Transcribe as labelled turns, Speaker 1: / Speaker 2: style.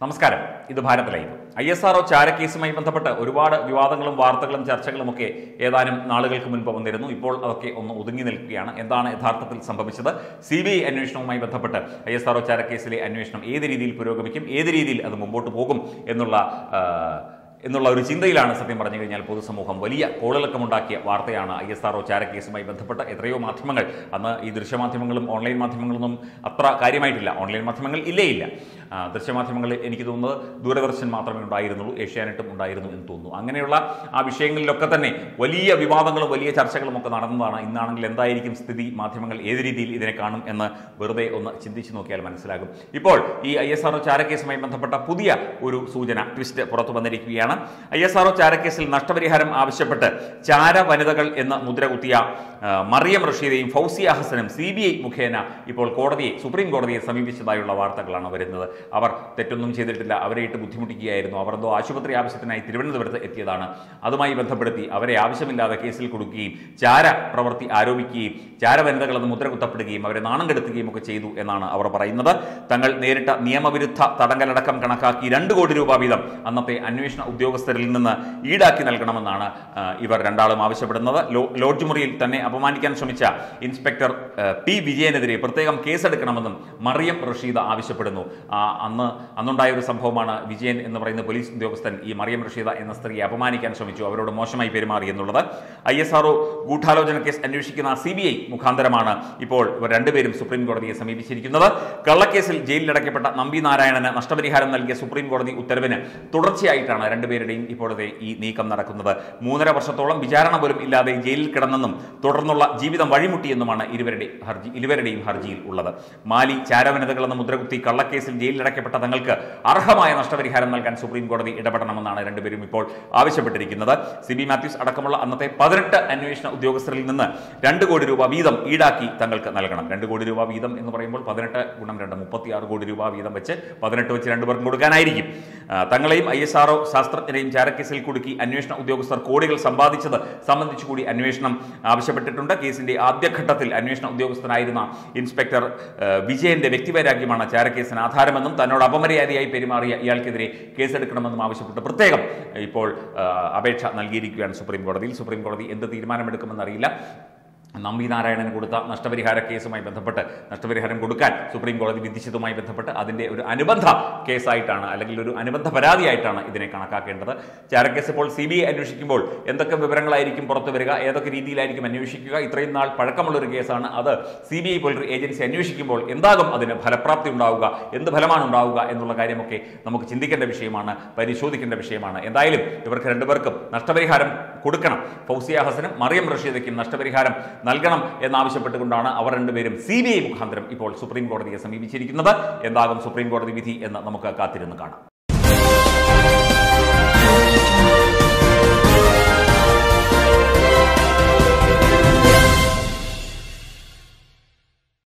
Speaker 1: നമസ്കാരം ഇത് Bharat live I S R ചാരക്കേസുമായി ബന്ധപ്പെട്ട് ഒരുപാട് വിവാദങ്ങളും വാർത്തകളും ചർച്ചകളും ഒക്കെ ഏതാനും നാളുകൾക്ക് മുൻപ് വന്നിരുന്നു ഇപ്പോൾ അതൊക്കെ ഒന്ന് ഒതുങ്ങി നിൽക്കുകയാണ് എന്താണ് യഥാർത്ഥത്തിൽ സംഭവിച്ചത് സി ബി ഐ അന്വേഷണവുമായി ബന്ധപ്പെട്ട് ഐ എസ് ആർ ചാരക്കേസിലെ അന്വേഷണം ഏത് രീതിയിൽ പുരോഗമിക്കും ഏത് രീതിയിൽ അത് മുമ്പോട്ട് പോകും എന്നുള്ള ആ, എന്നുള്ള ഒരു ചിന്തയിലാണ് സത്യം പറഞ്ഞു കഴിഞ്ഞാൽ പൊതുസമൂഹം വലിയ കോളിളക്കമുണ്ടാക്കിയ വാർത്തയാണ് ഐ എസ് ആർ ചാരക്കേസുമായി ബന്ധപ്പെട്ട് എത്രയോ മാധ്യമങ്ങൾ അന്ന് ഈ ദൃശ്യമാധ്യമങ്ങളും ഓൺലൈൻ മാധ്യമങ്ങളൊന്നും അത്ര കാര്യമായിട്ടില്ല ഓൺലൈൻ മാധ്യമങ്ങൾ ഇല്ലേ ഇല്ല ആ, ദൃശ്യമാധ്യമങ്ങളിൽ എനിക്ക് തോന്നുന്നത് ദൂരദർശൻ മാത്രമേ ഉണ്ടായിരുന്നുള്ളൂ ഏഷ്യാനെറ്റും ഉണ്ടായിരുന്നു എന്ന് തോന്നുന്നു അങ്ങനെയുള്ള ആ വിഷയങ്ങളിലൊക്കെ തന്നെ വലിയ വിവാദങ്ങളും വലിയ ചർച്ചകളും ഒക്കെ നടന്നതാണ് ഇന്നാണെങ്കിൽ എന്തായിരിക്കും സ്ഥിതി മാധ്യമങ്ങൾ ഏത് രീതിയിൽ ഇതിനെ കാണും എന്ന് വെറുതെ ഒന്ന് ചിന്തിച്ചു നോക്കിയാൽ മനസ്സിലാകും ഇപ്പോൾ ഈ ഐ എസ് ആർ ചാരക്കേസുമായി ബന്ധപ്പെട്ട പുതിയ ഒരു സൂചന ട്വിസ്റ്റ് പുറത്തു വന്നിരിക്കുകയാണ് ഐ എസ് ആർ ചാരക്കേസിൽ നഷ്ടപരിഹാരം ആവശ്യപ്പെട്ട് ചാര വനിതകൾ എന്ന് മുദ്ര കുത്തിയ ആ, മറിയം റഷീദയും ഫൗസിയ ഹസനും സി ബി ഐ മുഖേന ഇപ്പോൾ കോടതിയെ സുപ്രീം കോടതിയെ സമീപിച്ചതായുള്ള വാർത്തകളാണ് വരുന്നത് അവർ തെറ്റൊന്നും ചെയ്തിട്ടില്ല അവരെ ഇട്ട് ബുദ്ധിമുട്ടിക്കുകയായിരുന്നു അവർ എന്തോ ആശുപത്രി ആവശ്യത്തിനായി തിരുവനന്തപുരത്ത് എത്തിയതാണ് അതുമായി ബന്ധപ്പെടുത്തി അവരെ ആവശ്യമില്ലാതെ കേസിൽ കൊടുക്കുകയും ചാര പ്രവൃത്തി ആരോപിക്കുകയും ചാര വനിതകളെന്ന് മുദ്ര കുത്തപ്പെടുകയും അവരെ നാണം കെടുത്തുകയും ഒക്കെ ചെയ്തു എന്നാണ് അവർ പറയുന്നത് തങ്ങൾ നേരിട്ട നിയമവിരുദ്ധ തടങ്കലടക്കം കണക്കാക്കി രണ്ട് കോടി രൂപ വീതം അന്നത്തെ അന്വേഷണ ഉദ്യോഗസ്ഥരിൽ നിന്ന് ഈടാക്കി നൽകണമെന്നാണ് ആ, ഇവർ രണ്ടാളും ആവശ്യപ്പെടുന്നത് ലോ- ലോഡ്ജ് മുറിയിൽ തന്നെ അപമാനിക്കാൻ ശ്രമിച്ച ഇൻസ്പെക്ടർ ആ, പി വിജയനെതിരെ പ്രത്യേകം കേസെടുക്കണമെന്നും മറിയം റഷീദ് ആവശ്യപ്പെടുന്നു ആ, അന്ന് അന്നുണ്ടായ ഒരു സംഭവമാണ് വിജയൻ എന്ന് പറയുന്ന പോലീസ് ഉദ്യോഗസ്ഥൻ ഈ മറിയം റഷീദ എന്ന സ്ത്രീയെ അപമാനിക്കാൻ ശ്രമിച്ചു അവരോട് മോശമായി പെരുമാറി എന്നുള്ളത് ഐ എസ് ആർഒ ഗൂഢാലോചന കേസ് അന്വേഷിക്കുന്ന സി ബി ഐ മുഖാന്തരമാണ് ഇപ്പോൾ ഇവർ രണ്ടുപേരും സുപ്രീം കോടതിയെ സമീപിച്ചിരിക്കുന്നത് കള്ളക്കേസിൽ ജയിലിലടയ്ക്കപ്പെട്ട നമ്പി നാരായണന് നഷ്ടപരിഹാരം നൽകിയ സുപ്രീം കോടതി ഉത്തരവിന് തുടർച്ചയായിട്ടാണ് രണ്ടുപേരുടെയും ഇപ്പോഴത്തെ ഈ നീക്കം നടക്കുന്നത് മൂന്നര വർഷത്തോളം വിചാരണ പോലും ഇല്ലാതെ ജയിലിൽ കിടന്നെന്നും തുടർന്നുള്ള ജീവിതം വഴിമുട്ടിയെന്നുമാണ് ഇരുവരുടെ ഹർജി ഇരുവരുടെയും ഹർജിയിൽ ഉള്ളത് മാലി ചാരവനിതകൾ എന്ന മുദ്രകുത്തി കള്ളക്കേസിൽ ജയിലിലടയ്ക്കപ്പെട്ട തങ്ങൾക്ക് അർഹമായ നഷ്ടപരിഹാരം നൽകാൻ സുപ്രീം കോടതി ഇടപെടണമെന്നാണ് രണ്ടുപേരും ഇപ്പോൾ ആവശ്യപ്പെട്ടിരിക്കുന്നത് സി ബി മാത്യൂസ് അടക്കമുള്ള അന്നത്തെ പതിനെട്ട് അന്വേഷണ ഉദ്യോഗസ്ഥരിൽ നിന്ന് രണ്ട് കോടി രൂപ വീതം ഈടാക്കി തങ്ങൾക്ക് നൽകണം രണ്ട് കോടി രൂപ വീതം എന്ന് പറയുമ്പോൾ പതിനെട്ട് ഗുണം രണ്ട് മുപ്പത്തിയാറ് കോടി രൂപ വീതം വെച്ച് പതിനെട്ട് വെച്ച് രണ്ടുപേർക്കും കൊടുക്കാനായിരിക്കും ആ, തങ്ങളെയും ഐ എസ് ആർഒ ശാസ്ത്രജ്ഞരെയും ചാരക്കേസിൽ കുടുക്കി അന്വേഷണ ഉദ്യോഗസ്ഥർ കോടികൾ സമ്പാദിച്ചത് സംബന്ധിച്ചു കൂടി അന്വേഷണം ആവശ്യപ്പെട്ടിട്ടുണ്ട് കേസിന്റെ ആദ്യഘട്ടത്തിൽ അന്വേഷണ ഉദ്യോഗസ്ഥനായിരുന്ന ഇൻസ്പെക്ടർ ആ, വിജയന്റെ വ്യക്തിവൈരാഗ്യമാണ് ചാരക്കേസിന് ആധാരമെന്നും തന്നോട് അപമര്യാദയായി പെരുമാറിയ ഇയാൾക്കെതിരെ കേസെടുക്കണമെന്നും ആവശ്യപ്പെട്ട് പ്രത്യേകം ഇപ്പോൾ ആ, അപേക്ഷ നൽകിയിരിക്കുകയാണ് സുപ്രീം കോടതിയിൽ സുപ്രീം കോടതി എന്ത് തീരുമാനമെടുക്കുമെന്നറിയില്ല നമ്പി നാരായണന് കൊടുത്ത നഷ്ടപരിഹാര കേസുമായി ബന്ധപ്പെട്ട് നഷ്ടപരിഹാരം കൊടുക്കാൻ സുപ്രീം കോടതി വിധിച്ചതുമായി ബന്ധപ്പെട്ട് അതിന്റെ ഒരു അനുബന്ധ കേസായിട്ടാണ് അല്ലെങ്കിൽ ഒരു അനുബന്ധ പരാതിയായിട്ടാണ് ഇതിനെ കണക്കാക്കേണ്ടത് ചാരക്കേസ് ഇപ്പോൾ സി ബി ഐ അന്വേഷിക്കുമ്പോൾ എന്തൊക്കെ വിവരങ്ങളായിരിക്കും പുറത്തു വരിക ഏതൊക്കെ രീതിയിലായിരിക്കും അന്വേഷിക്കുക ഇത്രയും നാൾ പഴക്കമുള്ള ഒരു കേസാണ് അത് സി ബി ഐ പോലൊരു ഏജൻസി അന്വേഷിക്കുമ്പോൾ എന്താകും അതിന് ഫലപ്രാപ്തി ഉണ്ടാവുക എന്ത് ഫലമാണ് ഉണ്ടാവുക എന്നുള്ള കാര്യമൊക്കെ നമുക്ക് ചിന്തിക്കേണ്ട വിഷയമാണ് പരിശോധിക്കേണ്ട വിഷയമാണ് എന്തായാലും ഇവർക്ക് രണ്ടുപേർക്കും നഷ്ടപരിഹാരം കൊടുക്കണം ഫൗസിയ ഹസനും മറിയം റഷീദയ്ക്കും നഷ്ടപരിഹാരം നൽകണം എന്നാവശ്യപ്പെട്ടുകൊണ്ടാണ് അവർ രണ്ടുപേരും സി ബി ഐ മുഖാന്തരം ഇപ്പോൾ സുപ്രീം കോടതിയെ സമീപിച്ചിരിക്കുന്നത് എന്താകും സുപ്രീം കോടതി വിധി എന്ന് നമുക്ക് കാത്തിരുന്ന് കാണാം